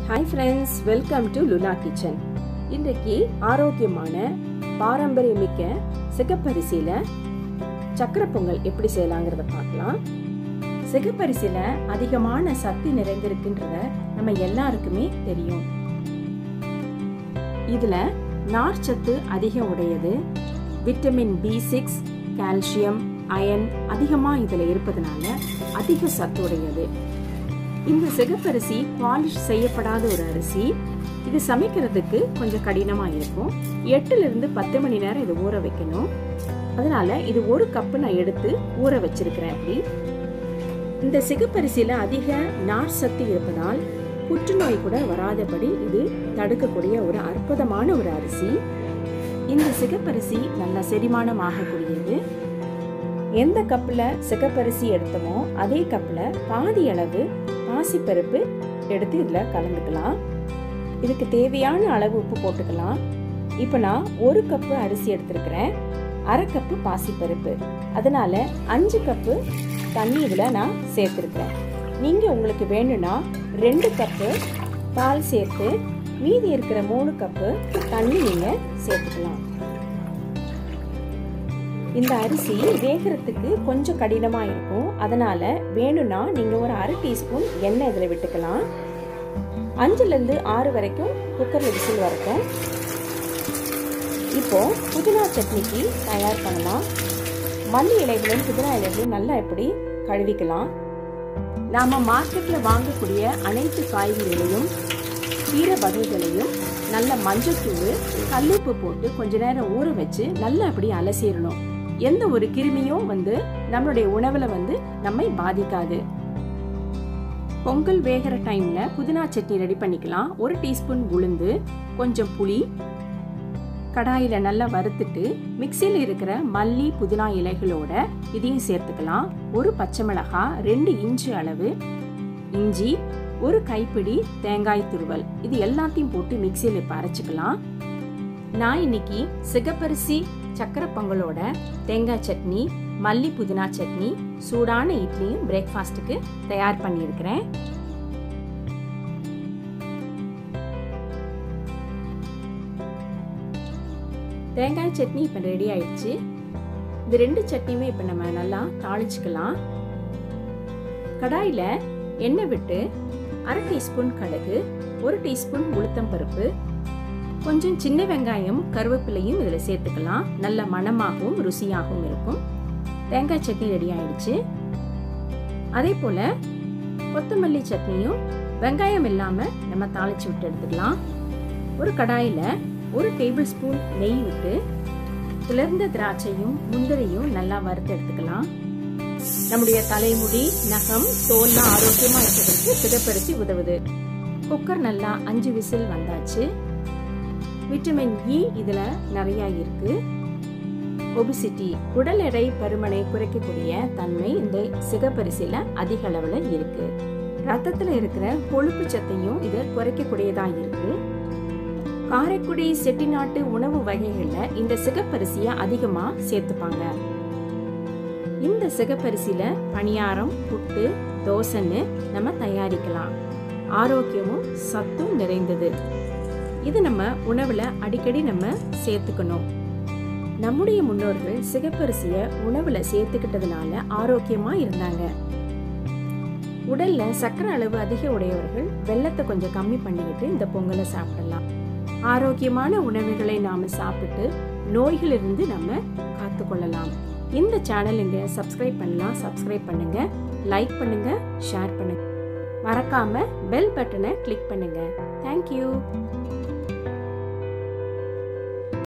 hi friends welcome to Lula kitchen இன்றைக்கு ஆரோக்கியமான பாரம்பரியமிக்க சிகப்பரிசியில் சக்கரை பொங்கல் எப்படி செய்யலாங்கிறத பார்க்கலாம் சிகப்பரிசியில் அதிகமான சக்தி நிறைந்திருக்குன்றத நம்ம எல்லாருக்குமே தெரியும் இதில் நார்ச்சத்து அதிகம் உடையது vitamin B six calcium iron அதிகமாக இதில் இருப்பதனால அதிக சத்து உடையது இந்த சிகப்பரிசி பாலிஷ் செய்யப்படாத ஒரு அரிசி இது சமைக்கிறதுக்கு கொஞ்சம் கடினமாக இருக்கும் எட்டுலேருந்து பத்து மணி நேரம் இது ஊற வைக்கணும் அதனால இது ஒரு கப்பு நான் எடுத்து ஊற வச்சிருக்கிறேன் அப்படி இந்த சிகப்பரிசியில் அதிக நார் சத்து இருப்பதால் புற்றுநோய் கூட வராதபடி இது தடுக்கக்கூடிய ஒரு அற்புதமான ஒரு அரிசி இந்த சிகப்பரிசி நல்ல செரிமானம் ஆகக்கூடியது எந்த கப்பில் சிகப்பரிசி எடுத்தோமோ அதே கப்பில் பாதி அளவு பாசிப்பருப்பு எடுத்து இதில் கலந்துக்கலாம் இதுக்கு தேவையான அளவு உப்பு போட்டுக்கலாம் இப்போ நான் ஒரு கப்பு அரிசி எடுத்திருக்கிறேன் அரை கப்பு பாசிப்பருப்பு அதனால அஞ்சு கப்பு தண்ணி இதில் நான் சேர்த்துருக்கிறேன் நீங்கள் உங்களுக்கு வேணும்னா ரெண்டு கப்பு பால் சேர்த்து மீதி இருக்கிற மூணு கப்பு தண்ணி நீங்கள் சேர்த்துக்கலாம் இந்த அரிசி வேகிறதுக்கு கொஞ்சம் கடினமாக இருக்கும் அதனால வேணும்னா நீங்கள் ஒரு அரை டீஸ்பூன் எண்ணெய் இதில் விட்டுக்கலாம் அஞ்சுலேருந்து ஆறு வரைக்கும் குக்கர் விசில் வரட்டும் இப்போ புதினா சட்னிக்கு தயார் பண்ணலாம் மல்லி இலைகளும் புதினா இலைகளும் நல்லா எப்படி கழுவிக்கலாம் நாம் மார்க்கெட்டில் வாங்கக்கூடிய அனைத்து காய்கறிகளையும் கீரை வகைகளையும் நல்ல மஞ்சத்தூள் கல்லுப்பு போட்டு கொஞ்ச நேரம் ஊற வச்சு நல்லா அப்படி அலசிடணும் எந்த ஒரு கிருமியும் வந்து நம்மளுடைய உணவுல வந்து நம்மை பாதிக்காது பொங்கல் வேகிற டைம்ல புதினா சட்னி ரெடி பண்ணிக்கலாம் ஒரு டீஸ்பூன் உளுந்து கொஞ்சம் புளி கடாயில நல்லா வறுத்துட்டு மிக்சியில் இருக்கிற மல்லி புதினா இலைகளோட இதையும் சேர்த்துக்கலாம் ஒரு பச்சை மிளகாய் ரெண்டு இன்ச்சு அளவு இஞ்சி ஒரு கைப்பிடி தேங்காய் துருவல் இது எல்லாத்தையும் போட்டு மிக்சியில் இப்போ அரைச்சிக்கலாம் நான் இன்னைக்கு சிகப்பரிசி சக்கரை பொங்கலோட தேங்காய் சட்னி மல்லி புதினா சட்னி சூடான இட்லியும் பிரேக்ஃபாஸ்ட்டுக்கு தயார் பண்ணியிருக்கிறேன் தேங்காய் சட்னி இப்போ ரெடி ஆயிடுச்சு இந்த ரெண்டு சட்னியுமே இப்போ நம்ம நல்லா தாளிச்சுக்கலாம் கடாயில் எண்ணெய் விட்டு அரை டீஸ்பூன் கடுகு ஒரு டீஸ்பூன் உளுத்தம் பருப்பு கொஞ்சம் சின்ன வெங்காயம் கருவேப்பிலையும் இதில் சேர்த்துக்கலாம் நல்ல மணமாகவும் ருசியாகவும் இருக்கும் தேங்காய் சட்னி ரெடி ஆயிடுச்சு அதே போல் கொத்தமல்லி சட்னியும் வெங்காயம் இல்லாமல் நம்ம தாளிச்சு விட்டு எடுத்துக்கலாம் ஒரு கடாயில் ஒரு டேபிள் ஸ்பூன் நெய் விட்டு துளர்ந்த திராட்சையும் முந்திரையும் நல்லா வறுத்து எடுத்துக்கலாம் நம்முடைய தலைமுடி நகம் தோல்லாம் ஆரோக்கியமா இருக்கிறதுக்கு சிதப்பரிசி உதவுது குக்கர் நல்லா அஞ்சு விசில் வந்தாச்சு விட்டமின் இ இதுல நிறைய இருக்கு ஒபிசிட்டி உடல் எடை பருமனை குறைக்கக்கூடிய தன்மை இந்த சிகப்பரிசியில அதிக அளவுல இருக்கு ரத்தத்துல இருக்கிற கொழுப்பு சத்தையும் இது குறைக்கக்கூடியதா இருக்கு காரைக்குடி செட்டிநாட்டு உணவு வகைகள்ல இந்த சிகப்பரிசிய அதிகமா சேர்த்துப்பாங்க இந்த சிகப்பரிசியில பணியாரம் புட்டு தோசைன்னு நம்ம தயாரிக்கலாம் ஆரோக்கியமும் சத்தும் நிறைந்தது இது நம்ம உணவுல அடிக்கடி நம்ம சேர்த்துக்கணும் நம்முடைய முன்னோர்கள் சிகப்பரிசிய உணவுல சேர்த்துக்கிட்டதுனால ஆரோக்கியமா இருந்தாங்க உடல்ல சக்கரை அளவு அதிக உடையவர்கள் வெள்ளத்தை கொஞ்சம் கம்மி பண்ணிக்கிட்டு இந்த பொங்கலை சாப்பிடலாம் ஆரோக்கியமான உணவுகளை நாம சாப்பிட்டு நோய்களிலிருந்து நம்ம காத்துக்கொள்ளலாம் இந்த சேனல் இங்க சப்ஸ்கிரைப் பண்ணலாம் சப்ஸ்கிரைப் பண்ணுங்க லைக் பண்ணுங்க ஷேர் பண்ணுங்க மறக்காம பெல் பட்டனை கிளிக் பண்ணுங்க தேங்க்யூ